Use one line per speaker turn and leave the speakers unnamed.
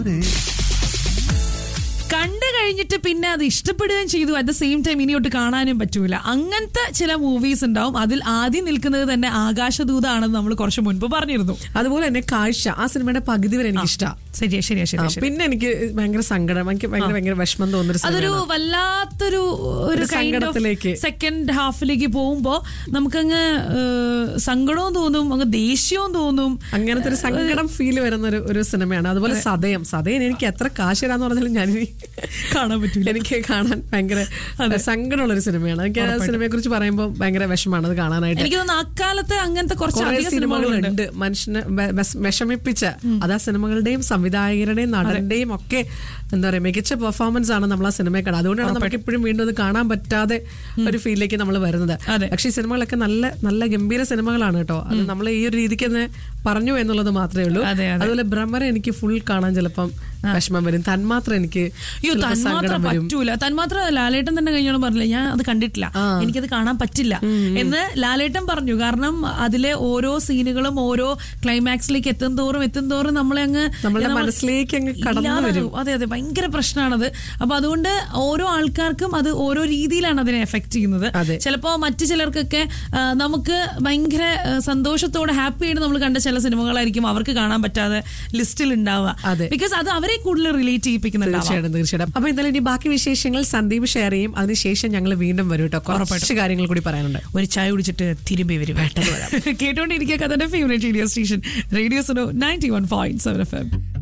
കണ്ടു കഴിഞ്ഞിട്ട് പിന്നെ അത് ഇഷ്ടപ്പെടുകയും ചെയ്തു അറ്റ് ദ സെയിം ടൈം ഇനിയോട്ട് കാണാനും പറ്റൂല അങ്ങനത്തെ ചില മൂവീസ് ഉണ്ടാവും അതിൽ ആദ്യം നിൽക്കുന്നത് തന്നെ ആകാശദൂതാണെന്ന് നമ്മൾ കുറച്ച് മുൻപ് പറഞ്ഞിരുന്നു
അതുപോലെ തന്നെ കാഴ്ച ആ സിനിമയുടെ പകുതി വരെ എനിക്ക് ഇഷ്ടമാണ്
ശരിയാ ശരിയാ ശരിയാ ശരി
പിന്നെ എനിക്ക് ഭയങ്കര സങ്കടം എനിക്ക് ഭയങ്കര ഭയങ്കര വിഷമം തോന്നുന്നൊരു
അതൊരു
സിനിമയാണ്.
വല്ലാത്തൊരു ഒരു
ഒരു സങ്കടത്തിലേക്ക്.
സെക്കൻഡ് ഹാഫിലേക്ക് പോകുമ്പോ നമുക്കങ്ങ് ഏഹ്, സങ്കടവും തോന്നും അങ്ങ് ദേഷ്യവും തോന്നും
അങ്ങനത്തെ ഒരു സങ്കടം ഫീൽ വരുന്ന ഒരു ഒരു സിനിമയാണ് അതുപോലെ സതയം സതയം എനിക്ക് എത്ര കാശ് തരാന്ന് പറഞ്ഞാലും ഞാൻ
കാണാൻ പറ്റൂല
എനിക്ക് കാണാൻ ഭയങ്കര സങ്കടമുള്ള ഒരു സിനിമയാണ് എനിക്ക് ആ സിനിമയെ കുറിച്ച് പറയുമ്പോൾ ഭയങ്കര വിഷമാണ് അത് കാണാനായിട്ട്
എനിക്ക് തോന്നുന്നു അക്കാലത്ത് അങ്ങനത്തെ കുറച്ച്
കുറെ
അധികം സിനിമകളുണ്ട്
സിനിമകളുണ്ട് മനുഷ്യനെ വെ- വെസ്- വിഷമിപ്പിച്ച അത് ആ സിനിമകളുടെയും സംവിധായകരുടെയും നടന്റെയും ഒക്കെ എന്താ പറയാ മികച്ച പെർഫോമൻസ് ആണ് നമ്മൾ ആ സിനിമയെ കാണുന്നത് അതുകൊണ്ടാണ് നമുക്ക് എപ്പോഴും വീണ്ടും അത് കാണാൻ പറ്റാതെ ഒരു ഫീലിലേക്ക് നമ്മൾ വരുന്നത്
അതെ.
പക്ഷെ ഈ സിനിമകളൊക്കെ നല്ല നല്ല ഗംഭീര സിനിമകളാണ് കേട്ടോ അത് നമ്മൾ ഈ ഒരു രീതിക്ക് തന്നെ പറഞ്ഞു എന്നുള്ളത് മാത്രമേ ഉള്ളൂ
അതെ, അതെ.
അതുപോലെ ഭ്രമര എനിക്ക് ഫുൾ കാണാൻ ചിലപ്പം വിഷമം വരും തന്മാത്രം എനിക്ക്
അയ്യോ
ചിലപ്പോൾ
തന്മാത്ര
സങ്കടം വരും
പറ്റൂല തന്മാത്ര ലാലേട്ടൻ തന്നെ കഴിഞ്ഞോളം പറഞ്ഞില്ല ഞാൻ അത് കണ്ടിട്ടില്ല എനിക്കത് കാണാൻ പറ്റില്ല എന്ന് ലാലേട്ടൻ പറഞ്ഞു കാരണം അതിലെ ഓരോ സീനുകളും ഓരോ ക്ലൈമാക്സിലേക്ക് എത്തും തോറും എത്തും തോറും നമ്മളെ അങ്ങ്
നമ്മുടെ
നമ്മൾ
മനസ്സിലേക്ക് അങ്ങ് കടന്നു
ഇല്ലാതാകും.
വരും.
അതെ അതെ ഭയങ്കര പ്രശ്നമാണത് അപ്പൊ അതുകൊണ്ട് ഓരോ ആൾക്കാർക്കും അത് ഓരോ രീതിയിലാണ് അതിനെ എഫക്ട് ചെയ്യുന്നത്
അതെ.
ചിലപ്പോ മറ്റു ചിലർക്കൊക്കെ ആ, നമുക്ക് ഭയങ്കര ആ, സന്തോഷത്തോടെ ഹാപ്പി ആയിട്ട് നമ്മൾ കണ്ട ചില സിനിമകളായിരിക്കും അവർക്ക് കാണാൻ പറ്റാതെ ലിസ്റ്റിൽ ഉണ്ടാവുക
അതെ.
ബിക്കോസ് അത് അവരെ കൂടുതൽ റിലേറ്റ് ചെയ്യിപ്പിക്കുന്നുണ്ടാവും
തീർച്ചയായിട്ടും തീർച്ചയായിട്ടും അപ്പൊ എന്തായാലും ഇനി ബാക്കി വിശേഷങ്ങൾ സന്ദീപ് ഷെയർ ചെയ്യും അതിനുശേഷം ഞങ്ങൾ വീണ്ടും വരും കേട്ടോ കുറച്ച് കാര്യങ്ങൾ കൂടി പറയാനുണ്ട്
ഒരു ചായ കുടിച്ചിട്ട് തിരുമ്പി വരും കേട്ടോണ്ടിരിക്കുക കഥന്റെ favourite radio station radio Suno ninety one point seven F M